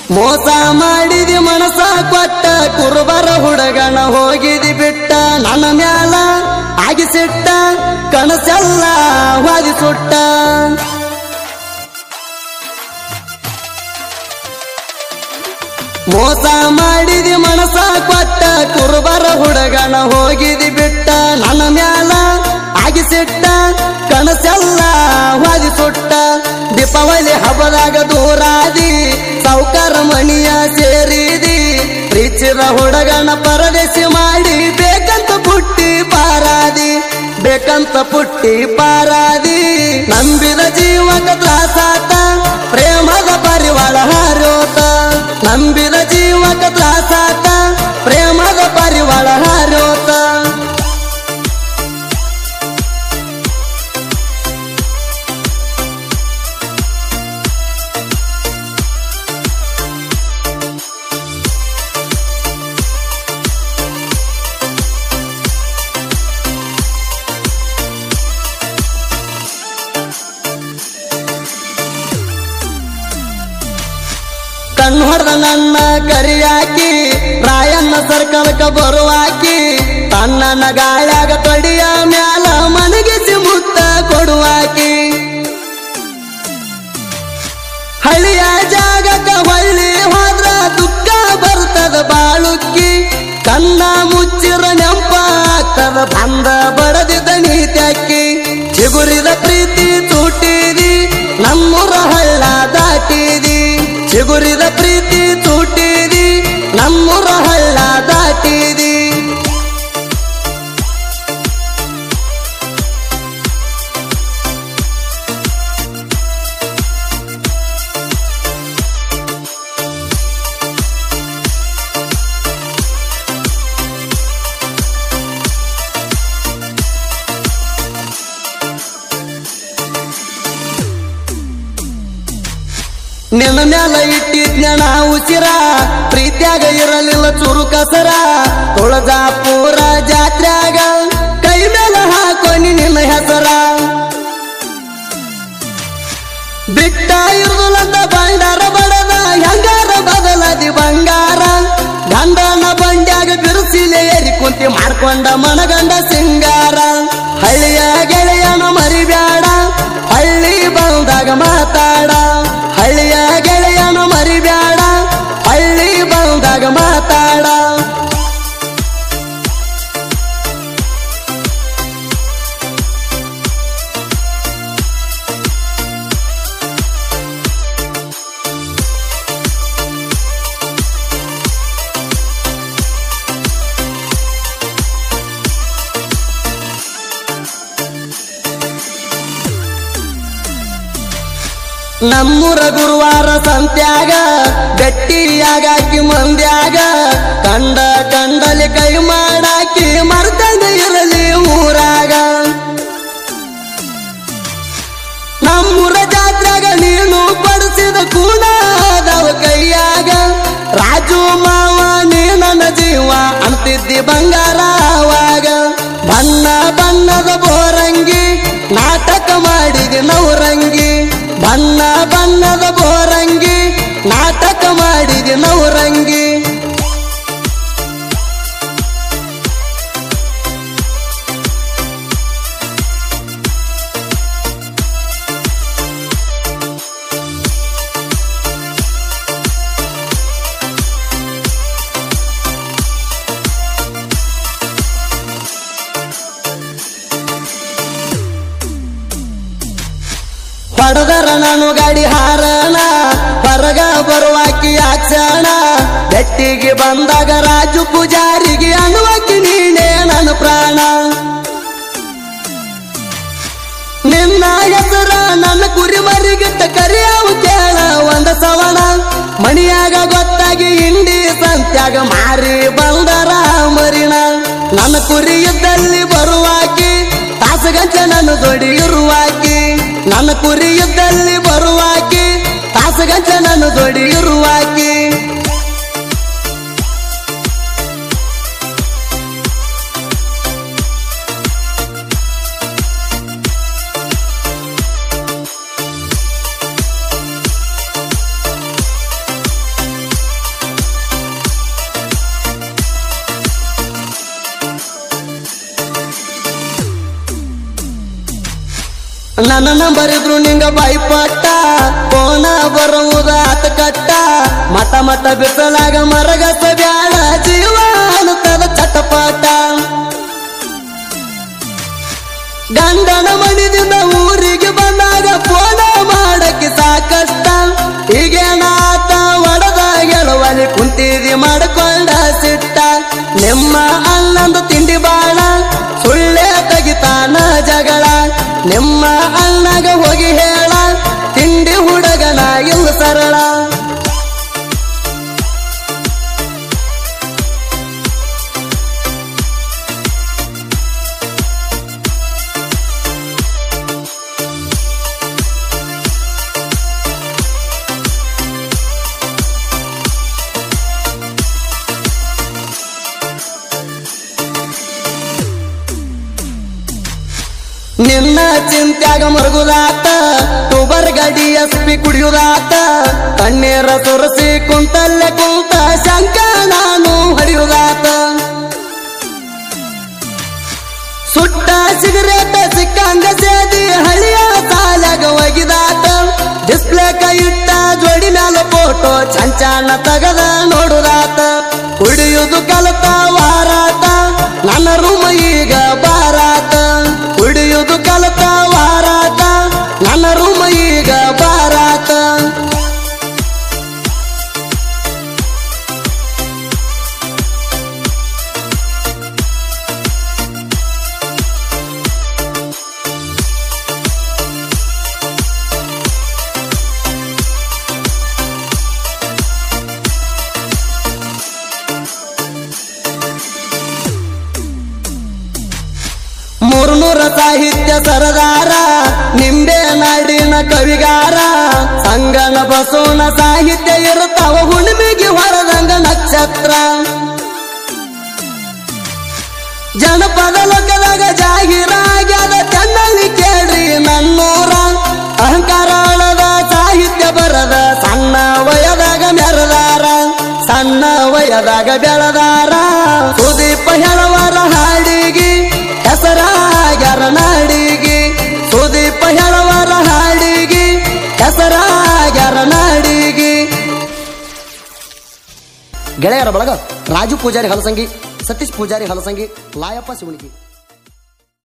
ಮೋಸ ಮಾಡಿದಿ ಮನಸ ಕೊಟ್ಟ ಕುರುಬರ ಹುಡುಗನ ಹೋಗಿದಿ ಬಿಟ್ಟ ನನ್ನ ಮ್ಯಾಲ ಆಗಿಸಿಟ್ಟ ಕನಸೆಲ್ಲ ವಾದಿ ಸುಟ್ಟ ಮೋಸ ಮಾಡಿದಿ ಮನಸ ಕೊಟ್ಟ ಕುರುಬರ ಹುಡುಗನ ಹೋಗಿದಿ ಬಿಟ್ಟ ನನ್ನ ಮ್ಯಾಲ ಆಗಿಸಿಟ್ಟ ಕನಸೆಲ್ಲ ವಾದಿ ಸುಟ್ಟ ದೀಪಾವಳಿ ಹಬ್ಬದಾಗ ದೂರಾದಿ ಸೌಕರ ಮಣಿಯ ಸೇರಿದಿ ಪ್ರೀಚಿರ ಹುಡುಗನ ಪರದೇಶಿ ಮಾಡಿ ಬೇಕಂತ ಪುಟ್ಟಿ ಪಾರಾದಿ ಬೇಕಂತ ಪುಟ್ಟಿ ಪಾರಾದಿ ನಂಬಿದ ಜೀವಕ ತ್ರಾಸಾತ ಪ್ರೇಮದ ಪರಿವಾಳ ಹಾರೋತ ನಂಬಿದ ಜೀವಕ ತ್ರಾಸಾತ ಪ್ರೇಮದ ಪರಿವಾಳ ಹಾರೋತ ಕಣ್ಣು ಹೊಡೆದ ನನ್ನ ಕರಿಯಾಕಿ ರಾಯಣ್ಣ ಸರ್ಕಲ್ಕ ಬರುವಾಕಿ ತನ್ನನ ಗಾಳ್ಯಾಗ ತೊಡಿಯ ಮ್ಯಾಲ ಮನಗಿಸಿ ಮುತ್ತ ಕೊಡುವಾಕಿ ಹಳಿಯ ಜಾಗಕ್ಕ ಹೊಳ್ಳಿ ಹೋದ್ರ ದುಃಖ ಬರ್ತದ ಬಾಳುಕ್ಕಿ ಕಣ್ಣ ಮುಚ್ಚಿರ ನೆಂಪ ಆಗ್ತದ ಬಂದ ಬಡದಿದ್ದ ನೀತ್ಯಾಕಿ ಚಿಗುರಿದ ಪ್ರೀತಿ ಚೂಟಿದಿ ನಮ್ಮೂರ ಹಳ್ಳ ದಾಟಿದಿ ಚಿಗುರಿದ ಪ್ರೀತಿ ಚೂಟಿದಿ ನಮ್ಮೂರ ಹಳ್ಳ ದಾಟಿದಿ ನಿನ್ನ ಮ್ಯಾಲ ಇಟ್ಟಿದ್ನ ನಾ ಉಸಿರ ಪ್ರೀತ್ಯಾಗ ಇರಲಿಲ್ಲ ಚುರು ಕಸರ ತುಳಜಾಪುರ ಜಾತ್ರ್ಯಾಗ ಕೈ ಮೇಲ ಹಾಕೋನಿ ನಿನ್ನ ಹೆಸರ ಬಿಟ್ಟ ಇರುದಂತ ಬಂಡಾರ ಬಡದ ಹೆಂಗಾರ ಬದಲದಿ ಬಂಗಾರ ಗಂಡನ ಬಂಡ್ಯಾಗ ಬಿರುಸಿಲೆ ಏರಿ ಕುಂತಿ ಮಾಡ್ಕೊಂಡ ಮನಗಂಡ ಸಿಂಗಾರ ಹಳ್ಳಿಯ ಗೆಳೆಯನ ಮರಿಬ್ಯಾಡ ಹಳ್ಳಿ ಬಂದಾಗ ಮಾತಾಡ ಹಳ್ಳಿಯ ಗೆಳೆಯನ ಮರಿಬ್ಯಾಡ ಹಳ್ಳಿ ಬಂದಾಗ ಮಾತಾಡ ನಮ್ಮೂರ ಗುರುವಾರ ಸಂತ್ಯಾಗ ಗಟ್ಟಿಯಾಗಾಕಿ ಮಂದ್ಯಾಗ ಕಂಡ ಕಂಡಲಿ ಕೈ ಮಾಡಾಕಿ ಮರ್ತಂಗ ಇರಲಿ ಊರಾಗ ನಮ್ಮೂರ ಜಾತ್ರೆಗ ನೀನು ಕೊಡಿಸಿದ ಕೂಡದವ ಕೈಯಾಗ ರಾಜು ಮಾವ ನೀ ನನ್ನ ಜೀವ ಅಂತಿದ್ದಿ ಬಂಗಾರ ಅವಾಗ ಬಣ್ಣ ಬಣ್ಣದ ಬೋರಂಗಿ ನಾಟಕ ಮಾಡಿದಿ ನವರಂಗಿ ಬಣ್ಣ ಬಣ್ಣದ ಬೋರಂಗಿ ನಾಟಕ ಮಾಡಿದಿ ನವರಂಗಿ ಹೊಡೆದರ ನಾನು ಗಾಡಿ ಹಾರಣ ಹೊರಗ ಬರುವಾಕಿ ಅಕ್ಷಣ ಗಟ್ಟಿಗೆ ಬಂದಾಗ ರಾಜು ಪೂಜಾರಿಗೆ ಅನ್ನುವಾಕಿ ನೀನೇ ನನ್ನ ಪ್ರಾಣ ನಿನ್ನ ಹೆಸರ ನನ್ನ ಕುರಿ ಮರಿಗಿಟ್ಟ ಕರಿಯಾವು ಕೇಳ ಒಂದ ಸವಣ ಮಣಿಯಾಗ ಗೊತ್ತಾಗಿ ಇಂಡಿ ಸಂತ್ಯಾಗ ಮಾರಿ ಬಂದರ ಮರಿಣ ನನ್ನ ಕುರಿ ಇದ್ದಲ್ಲಿ ಬರುವಾಕಿ ತಾಸಗಂಚ ನನ್ನ ಜೋಡಿ ಇರುವಾಕಿ ನನ್ನ ಕುರಿ ಇದ್ದಲ್ಲಿ ಬರುವಾಕಿ ತಾಸಗಂಚ ನನ್ನ ಜೋಡಿ ಇರುವಾಕಿ ನನ್ನ ನಂಬರ್ ಇದ್ರು ನಿಂಗ ಬಾಯ್ಪಟ್ಟ ಕೋಣ ಬರುವುದ ಆತ ಕಟ್ಟ ಮಟ ಮಟ ಬಿಸಲಾಗ ಮರಗಸ ಬ್ಯಾಡ ಜೀವ ಅನ್ನುತ್ತದ ಚಟಪಾಟ ಗಂಡನ ಮಣಿದಿಂದ ಊರಿಗೆ ಬಂದಾಗ ಫೋನ ಮಾಡಕ್ಕೆ ಸಾಕಷ್ಟ ಈಗೇನಾತ ಒಡದ ಗೆಲುವಲ್ಲಿ ಕುಂತಿದಿ ಮಾಡ್ಕೊಂಡ ಸಿಟ್ಟ ನಿಮ್ಮ ಅಣ್ಣಂದು ತಿಂಡಿ ಬಾಳ ಸುಳ್ಳೆ ತೆಗಿತಾನ ಜಗಳ ನಿಮ್ಮ ಅಣ್ಣಗ ಹೋಗಿ ಹೇಳ ತಿಂಡಿ ಹುಡುಗನ ಇಲ್ಲ ಸರಳ ನಿನ್ನ ಚಿಂತ್ಯಾಗ ಮರುಗುದಾತ ಟೂಬರ್ ಗಡಿ ಎಸ್ ಪಿ ಕುಡಿಯುದಾತ ಕಣ್ಣೀರ ಸುರಸಿ ಕುಂತಲ್ಲೇ ಕುಂತ ಶಂಕ ನಾನು ಹೊಡೆಯುದಾತ ಸುಟ್ಟ ಸಿಗರೇಟ ಸಿಕ್ಕಂಗ ಸೇದಿ ಹಳಿಯ ಸಾಲಾಗ ಒಗಿದಾತ ಡಿಸ್ಪ್ಲೇ ಕೈ ಇಟ್ಟ ಜೋಡಿ ಮ್ಯಾಲ ಫೋಟೋ ಚಂಚಾನ ತಗದ ನೋಡುದಾತ ಕುಡಿಯುದು ಕಲತ ವಾರಾತ ನನ್ನ ರೂಮ ಈಗ ಬಾರಾತ ಕುಡಿಯುದು ಕಲತ ವಾರಾತ ನನ್ನ ರೂಮ ಈಗ ಬಾರಾತ ಮೂರ್ನೂರ ಸಾಹಿತ್ಯ ಸರದಾರ ನಿಂಬೆ ನಾಡಿನ ಕವಿಗಾರ ಸಂಗನ ಬಸವನ ಸಾಹಿತ್ಯ ಇರುತ್ತಾವ ಹುಣ್ಣಿಮೆಗೆ ಹೊರದಂಗ ನಕ್ಷತ್ರ ಜನಪದ ಲೋಕದಾಗ ಜಾಹೀರಾಗ್ಯದ ಚೆನ್ನಲ್ಲಿ ಕೇಳ್ರಿ ನನ್ನೂರ ಅಹಂಕಾರಾಳದ ಸಾಹಿತ್ಯ ಬರದ ಸಣ್ಣ ವಯದಾಗ ಮೆರದಾರ ಸಣ್ಣ ವಯದಾಗ ಬೆಳದಾರ ಸುದೀಪ ಹೇಳವರ ಹಾಡಿಗಿ ಹೆಸರಾಗ್ಯಾರ ನಾಡಿಗಿ ಸುದೀಪ ಹೇಳವರ ಹಾಡಿಗಿ ಹೆಸರಾಗ್ಯಾರ ನಾಡಿಗಿ ಗೆಳೆಯರ ಬಳಗ ರಾಜು ಪೂಜಾರಿ ಹಲಸಂಗಿ ಸತೀಶ್ ಪೂಜಾರಿ ಹಲಸಂಗಿ ಲಾಯಪ್ಪ ಶಿವಣಿಗಿ